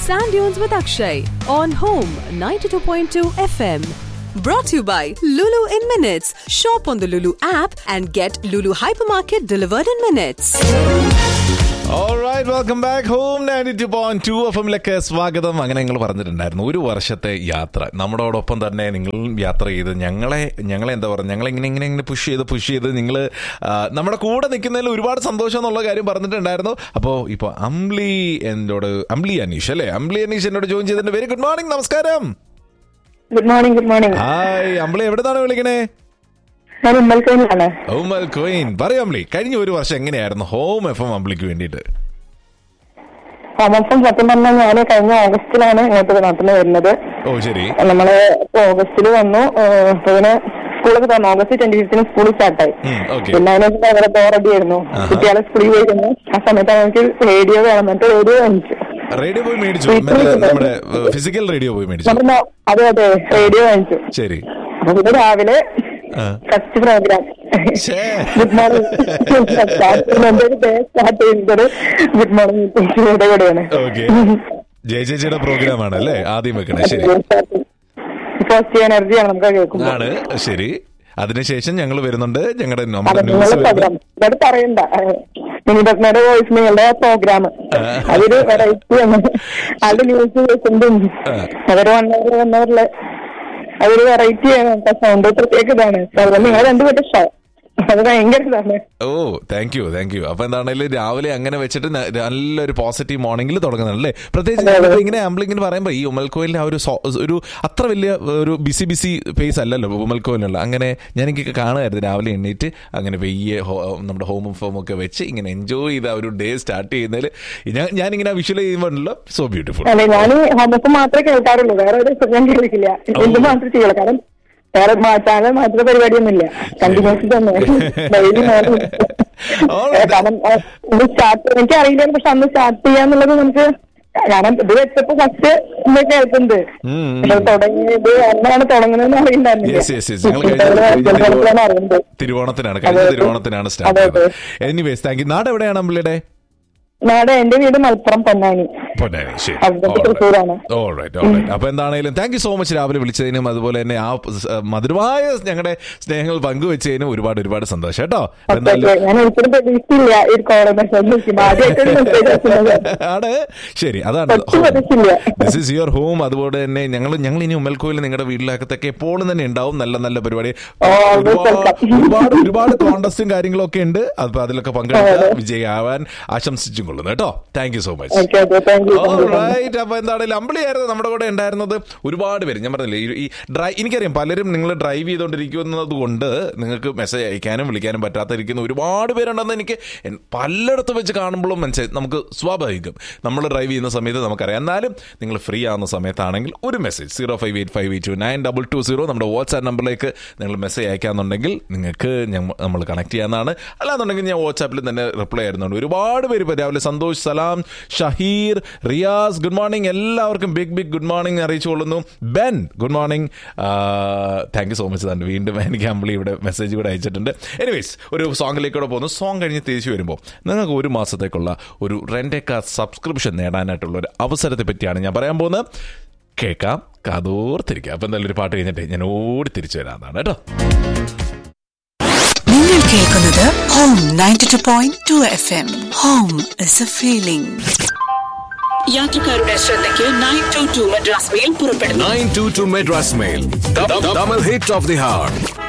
Sand Dunes with Akshay on Home 92.2 FM. Brought to you by Lulu in Minutes. Shop on the Lulu app and get Lulu Hypermarket delivered in minutes. Alright welcome back home ninety two point two F എമ്മിലേക്ക് സ്വാഗതം അങ്ങനെ നിങ്ങൾ പറഞ്ഞിട്ടുണ്ടായിരുന്നു ഒരു വർഷത്തെ യാത്ര നമ്മളോടൊപ്പം തന്നെ നിങ്ങളും യാത്ര ചെയ്ത് ഞങ്ങളെ ഞങ്ങളെ എന്താ പറയുക ഞങ്ങളെ ഇങ്ങനെ ഇങ്ങനെ ഇങ്ങനെ പുഷ് ചെയ്ത് പുഷ് ചെയ്ത് നിങ്ങൾ നമ്മുടെ കൂടെ നിൽക്കുന്നതിൽ ഒരുപാട് സന്തോഷം എന്നുള്ള കാര്യം പറഞ്ഞിട്ടുണ്ടായിരുന്നു അപ്പോൾ ഇപ്പോൾ അംബ്ലി എന്നോട് അംബ്ലി അനീഷ് അല്ലേ അംബ്ലി അനീഷ് എന്നോട് ജോയിൻ ചെയ്തിട്ടുണ്ട് വെരി ഗുഡ് മോർണിംഗ് നമസ്കാരം good morning good morning hi Ambili എവിടുന്നാണ് വിളിക്കണേ ഞാൻ ഉമ്മൽക്കോയിലാണ് ഉമ്മൽ ക്വീൻ പറയൂ അംബ്ലി കഴിഞ്ഞ ഒരു വർഷം എങ്ങനെയായിരുന്നു ഹോം എഫ് എം അംബ്ലിക്ക് വേണ്ടിയിട്ട് ഹോമോസം സത്യം പറഞ്ഞാൽ ഞാൻ കഴിഞ്ഞ ഓഗസ്റ്റിലാണ് ഇങ്ങോട്ട് നാട്ടിൽ വരുന്നത് ഓ ശരി നമ്മള് ഓഗസ്റ്റിൽ വന്നു ഏഹ് അപ്പൊ പിന്നെ സ്കൂളൊക്കെ തുറന്നു ഓഗസ്റ്റ് ട്വന്റി ഫിഫ്റ്റിന് സ്കൂൾ സ്റ്റാർട്ടായി ഉം, okay. പിന്നെ അതിനകത്ത് ഭയങ്കര ബോറടി ആയിരുന്നു ആഹാ. കുട്ടികളെ സ്കൂളിൽ പോയിരുന്നു ആ സമയത്ത് നമുക്ക് റേഡിയോ വേണം എന്നിട്ട് റേഡിയോ വാങ്ങിച്ചു റേഡിയോ പോയി മേടിച്ചു വീട്ടിൽ മറ്റേ ഇരുന്ന് നമ്മുടെ ഫിസിക്കൽ റേഡിയോ പോയി മേടിച്ചു നമ്മുടെ നോ- അതെ അതെ റേഡിയോ വാങ്ങിച്ചു ശരി അപ്പൊ പിന്നെ രാവിലെ ആ. ഫസ്റ്റ് പ്രോഗ്രാം ഛേ. ഗുഡ് മോർണിംഗ് എന്റെ ഒരു ഡേ സ്റ്റാർട്ട് ചെയ്യുന്നത് ഗുഡ് മോർണിംഗ് കൂടെ കൂടെയാണ് ഓക്കെ ജയ ചേച്ചിയുടെ പ്രോഗ്രാം ആണ് അല്ലേ ആദ്യം വെക്കണേ ശരി പോസിറ്റീവ് എനർജിയാണ് നമുക്ക് കേൾക്കുമ്പോൾ ആണ് ശരി അതിനുശേഷം ഞങ്ങൾ വരുന്നുണ്ട് ഞങ്ങളുടെ അതെ നമ്മുടെ ന്യൂസ് നിങ്ങളുടെ പ്രോഗ്രാം ഇവിടെ പറയണ്ട മിനിപത്മയുടെ വോയിസ് നിങ്ങളുടെ പ്രോഗ്രാം അതൊരു വെറൈറ്റി ആണ് അത് ന്യൂസ് കേൾക്കുന്നതും അതൊരു വൺ അവർ വൺ അവറില് അതൊരു വെറൈറ്റി ആണ് സൗണ്ട് പ്രത്യേക ഇതാണ് അതുകൊണ്ട് നിങ്ങൾ രണ്ടുപേരും ഇഷ്ടം അത് ഭയങ്കര ഇതാണ് ഓ താങ്ക് യു താങ്ക് യു അപ്പൊ എന്താണെങ്കിലും രാവിലെ അങ്ങനെ വെച്ചിട്ട് ന- നല്ലൊരു പോസിറ്റീവ് മോർണിംഗിൽ തുടങ്ങുന്നതല്ലേ പ്രത്യേകിച്ച് ഞങ്ങൾക്ക് ഇങ്ങനെ ആംബ്ലിങ്ങിന് പറയുമ്പോൾ ഈ ഉമ്മൽക്കോയിലിന് ആ ഒരു സോ- ഒരു അത്ര വലിയ ഒരു ബിസി ബിസി ഫേസ് അല്ലല്ലോ ഉമ്മൽക്കോയിലുള്ള അങ്ങനെ ഞാൻ എനിക്ക് കാണുമായിരുന്നു രാവിലെ എണ്ണീറ്റ് അങ്ങനെ വെയ്യെ ഹോ- നമ്മുടെ ഹോമും ഫോമും ഒക്കെ വെച്ച് ഇങ്ങനെ എൻജോയ് ചെയ്ത് ആ ഒരു ഡേ സ്റ്റാർട്ട് ചെയ്യുന്നതിൽ ഞാൻ ഞാനിങ്ങനെ വിഷ്വൽ ചെയ്യുമ്പോഴല്ലോ സോ ബ്യൂട്ടിഫുൾ അതെ ഞാൻ ഹോമസ് മാത്രമേ കേൾക്കാറുള്ളൂ വേറെ ഒരു ഞാൻ കേൾക്കില്ല ഇത് മാത്രമേ ചെയ്യുള്ളൂ കാരണം വേറെ ചാനൽ മാറ്റുന്ന പരിപാടിയൊന്നുമില്ല കണ്ടിന്യൂസ് തന്നെ ഡെയിലി Alright. കാരണം സ്റ്റാർട്ട് എനിക്ക് അറിയില്ല പക്ഷെ അന്ന് സ്റ്റാർട്ട് ചെയ്യാന്നുള്ളത് നമുക്ക് കാരണം ഇത് വെച്ചപ്പോ ഫസ്റ്റ് നമ്മൾ കേൾക്കുന്നത് ഉം. പക്ഷെ തുടങ്ങിയത് അന്നാണ് തുടങ്ങുന്നതെന്ന് അറിയണ്ടായിരുന്നില്ല യെസ് യെസ് യെസ് ഞങ്ങൾ കഴിഞ്ഞ ജനറലാണ് അറിയുന്നത് തിരുവോണത്തിനാണ് കഴിഞ്ഞ അതെ, അതെ. തിരുവോണത്തിനാണ് സ്റ്റാർട്ട് അതെ, ചെയ്തത് എനിവേസ് താങ്ക് യു നാട് എവിടെയാണ് അമ്പിളിയുടെ നാട് എന്റെ വീട് മലപ്പുറം പൊന്നാനി പൊന്നാനി ശരി ഹസ്ബൻഡ് തൃശ്ശൂരാണ് ഓൾറൈറ്റ് ഓൾറൈറ്റ് അപ്പൊ എന്താണേലും താങ്ക് യു സോ മച്ച് രാവിലെ വിളിച്ചതിനും അതുപോലെ തന്നെ ആ സ് മധുരമായ ഞങ്ങളുടെ സ്നേഹങ്ങൾ പങ്കുവെച്ചതിനും ഒരുപാട് ഒരുപാട് സന്തോഷം കേട്ടോ അപ്പൊ ഓക്കെ, എന്തായാലും ഓക്കെ. ഞാൻ ഒരിക്കലും പ്രതീക്ഷിച്ചില്ല ഈ കോള മെസ്സേജ് വിളിക്കുമ്പോൾ ആദ്യമായിട്ടൊരു മെസ്സേജ് അയക്കുന്നത് ആണ് ശരി അതാണ് ഒട്ടും പ്രതീക്ഷിച്ചില്ല ദിസ് ഈസ് യുവർ ഹോം അതുപോലെ തന്നെ ഞങ്ങൾ ഞങ്ങൾ ഇനി ഉമ്മൽക്കോയിൽ നിങ്ങളുടെ വീട്ടിലകത്തൊക്കെ എപ്പോഴും തന്നെ ഉണ്ടാവും നല്ല നല്ല പരിപാടി always ഒരുപാട് welcome. ഒരുപാട് ഒരുപാട് കോണ്ടസ്റ്റും കാര്യങ്ങളൊക്കെ ഉണ്ട് അപ്പൊ അതിലൊക്കെ പങ്കെടുത്ത് വിജയാവാൻ ആശംസിച്ചും കൊള്ളുന്നു കേട്ടോ thank you so much okay okay thank you thank you right അപ്പൊ എന്താണെങ്കിലും അമ്പിളിയായിരുന്നു നമ്മുടെ കൂടെ ഉണ്ടായിരുന്നത് ഒരുപാട് പേര് ഞാൻ പറഞ്ഞില്ലേ ഈ- ഈ ഡ്രൈ എനിക്കറിയാം പലരും നിങ്ങൾ ഡ്രൈവ് ചെയ്തുകൊണ്ടിരിക്കുന്നത് കൊണ്ട് നിങ്ങൾക്ക് മെസ്സേജ് അയക്കാനും വിളിക്കാനും പറ്റാത്തിരിക്കുന്ന ഒരുപാട് പേരുണ്ടെന്ന് എനിക്ക് എൻ- പലയിടത്തും വെച്ച് കാണുമ്പോഴും മനസ്സിലായി നമുക്ക് സ്വാഭാവികം നമ്മൾ ഡ്രൈവ് ചെയ്യുന്ന സമയത്ത് നമുക്കറിയാം എന്നാലും നിങ്ങൾ ഫ്രീ ആവുന്ന സമയത്താണെങ്കിൽ ഒരു message zero five eight five eight two nine double two zero നമ്മുടെ വാട്സാപ്പ് നമ്പറിലേക്ക് നിങ്ങൾ മെസ്സേജ് അയക്കാന്നുണ്ടെങ്കിൽ നിങ്ങൾക്ക് ഞമ്മ- നമ്മൾ കണക്ട് ചെയ്യാവുന്നതാണ് അല്ലാന്നുണ്ടെങ്കിൽ ഞാൻ വാട്സാപ്പിൽ തന്നെ റിപ്ലൈ ആയിരുന്നുണ്ട് ഒരുപാട് പേര് ഇപ്പോൾ രാവിലെ സന്തോഷ് സലാം ഷഹീർ റിയാസ് ഗുഡ് മോർണിംഗ് എല്ലാവർക്കും ബിഗ് ബിഗ് ഗുഡ് മോർണിംഗ് അറിയിച്ചു കൊള്ളുന്നു Ben good morning thank you so much തന്നെ വീണ്ടും എനിക്ക് അമ്പിളി ഇവിടെ മെസ്സേജ് കൂടെ അയച്ചിട്ടുണ്ട് എനിവേസ് ഒരു സോങ്ങിലേക്കൂടെ പോകുന്നു സോങ് കഴിഞ്ഞ് തിരിച്ചു വരുമ്പോൾ നിങ്ങൾക്ക് ഒരു മാസത്തേക്കുള്ള ഒരു റെൻ്റ് കാർ സബ്സ്ക്രിപ്ഷൻ നേടാനായിട്ടുള്ള ഒരു അവസരത്തെ പറ്റിയാണ് ഞാൻ പറയാൻ പോകുന്നത് കേൾക്കാം കാതോർത്തിരിക്കുക അപ്പം എന്തായാലും ഒരു പാട്ട് കഴിഞ്ഞിട്ട് ഞാൻ ഓടി തിരിച്ചു വരാമെന്നാണ് കേട്ടോ നിങ്ങൾ കേൾക്കുന്നത് home ninety two point two F M home is a feeling യാത്രക്കാരുടെ ശ്രദ്ധയ്ക്ക് nine two two Madras mail പുറപ്പെടുന്നു 922 Madras Mail. The, the, double hit of the hour.